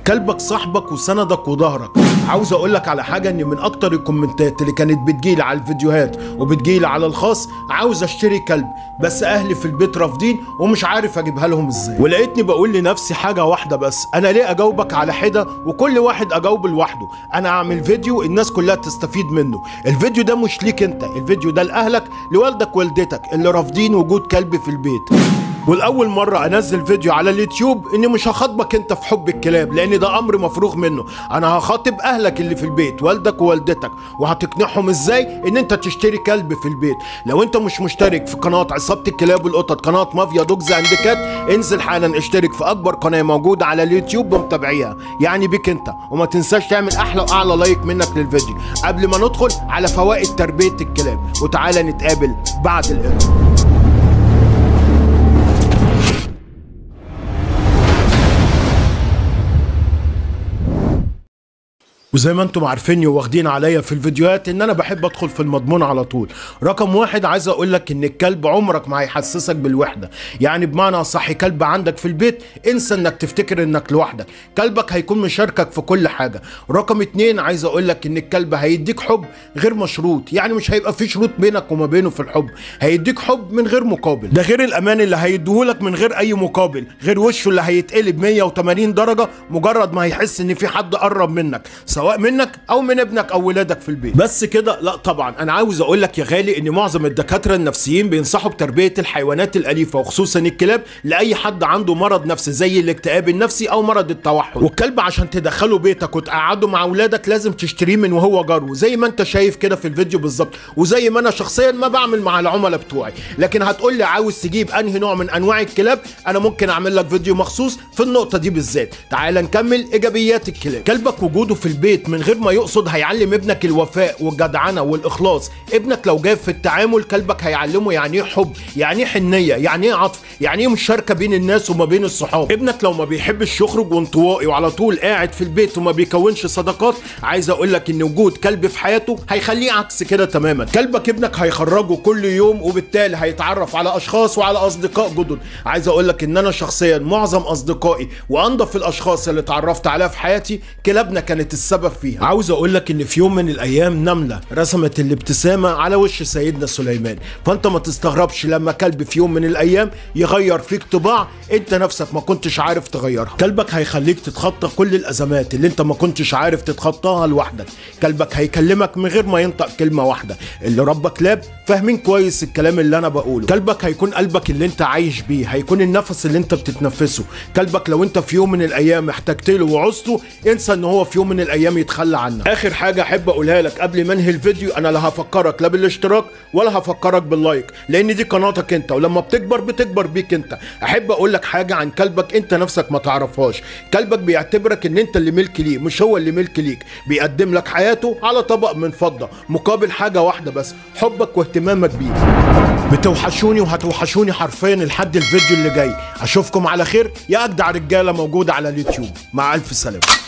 كلبك صاحبك وسندك وظهرك عاوز اقول لك على حاجه ان من اكتر الكومنتات اللي كانت بتجيلي على الفيديوهات وبتجيلي على الخاص عاوز اشتري كلب بس اهلي في البيت رافضين ومش عارف اجيبها لهم ازاي ولقيتني بقول لنفسي حاجه واحده بس انا ليه اجاوبك على حده وكل واحد اجاوب لوحده انا اعمل فيديو الناس كلها تستفيد منه الفيديو ده مش ليك انت الفيديو ده لاهلك لوالدك والدتك اللي رافضين وجود كلب في البيت والاول مره انزل فيديو على اليوتيوب اني مش هخاطبك انت في حب الكلاب لان ده امر مفروغ منه انا هخاطب اهلك اللي في البيت والدك ووالدتك وهتقنعهم ازاي ان انت تشتري كلب في البيت لو انت مش مشترك في قناه عصابه الكلاب والقطط قناه مافيا دوجز اند كات انزل حالا اشترك في اكبر قناه موجوده على اليوتيوب بمتابعيها يعني بيك انت وما تنساش تعمل احلى واعلى لايك منك للفيديو قبل ما ندخل على فوائد تربيه الكلاب وتعالى نتقابل بعد الانترو وزي ما انتم عارفيني واخدين عليا في الفيديوهات ان انا بحب ادخل في المضمون على طول رقم واحد عايز اقول لك ان الكلب عمرك ما هيحسسك بالوحده يعني بمعنى صح كلب عندك في البيت انسى انك تفتكر انك لوحدك كلبك هيكون مشاركك في كل حاجه رقم اتنين عايز اقول لك ان الكلب هيديك حب غير مشروط يعني مش هيبقى في شروط بينك وما بينه في الحب هيديك حب من غير مقابل ده غير الامان اللي هيديهولك من غير اي مقابل غير وشه اللي هيتقلب 180 درجه مجرد ما هيحس ان في حد قرب منك سواء منك او من ابنك او ولادك في البيت بس كده لا طبعا انا عاوز اقول لك يا غالي ان معظم الدكاتره النفسيين بينصحوا بتربيه الحيوانات الاليفه وخصوصا الكلاب لاي حد عنده مرض نفسي زي الاكتئاب النفسي او مرض التوحد والكلب عشان تدخله بيتك وتقعده مع اولادك لازم تشتريه من وهو جرو زي ما انت شايف كده في الفيديو بالظبط وزي ما انا شخصيا ما بعمل مع العملاء بتوعي لكن هتقول لي عاوز تجيب انهي نوع من انواع الكلاب انا ممكن اعمل لك فيديو مخصوص في النقطه دي بالذات تعال نكمل ايجابيات الكلاب كلبك وجوده في البيت من غير ما يقصد هيعلم ابنك الوفاء والجدعنه والاخلاص ابنك لو جاب في التعامل كلبك هيعلمه يعني ايه حب يعني ايه حنيه يعني ايه عطف يعني ايه مشاركه بين الناس وما بين الصحاب ابنك لو ما بيحبش يخرج وانطوائي وعلى طول قاعد في البيت وما بيكونش صداقات عايز اقول لك ان وجود كلب في حياته هيخليه عكس كده تماما كلبك ابنك هيخرجه كل يوم وبالتالي هيتعرف على اشخاص وعلى اصدقاء جدد عايز اقول لك ان انا شخصيا معظم اصدقائي وانضف الاشخاص اللي اتعرفت عليها في حياتي كلابنا كانت السبب فيها عاوز اقول لك ان في يوم من الايام نمله رسمت الابتسامه على وش سيدنا سليمان فانت ما تستغربش لما كلب في يوم من الايام يغير فيك طباع انت نفسك ما كنتش عارف تغيرها كلبك هيخليك تتخطى كل الازمات اللي انت ما كنتش عارف تتخطاها لوحدك كلبك هيكلمك من غير ما ينطق كلمه واحده اللي ربى كلاب فاهمين كويس الكلام اللي انا بقوله كلبك هيكون قلبك اللي انت عايش بيه هيكون النفس اللي انت بتتنفسه كلبك لو انت في يوم من الايام احتجت له وعوزته انسى ان هو في يوم من الايام يتخلى عنك اخر حاجه احب اقولها لك قبل ما انهي الفيديو انا لا هفكرك لا بالاشتراك ولا هفكرك باللايك لان دي قناتك انت ولما بتكبر بتكبر بيك انت احب اقول لك حاجه عن كلبك انت نفسك ما تعرفهاش كلبك بيعتبرك ان انت اللي ملك ليه مش هو اللي ملك ليك بيقدم لك حياته على طبق من فضه مقابل حاجه واحده بس حبك واهتمامك بيه بتوحشوني وهتوحشوني حرفيا لحد الفيديو اللي جاي اشوفكم على خير يا اجدع رجاله موجوده على اليوتيوب مع الف سلامه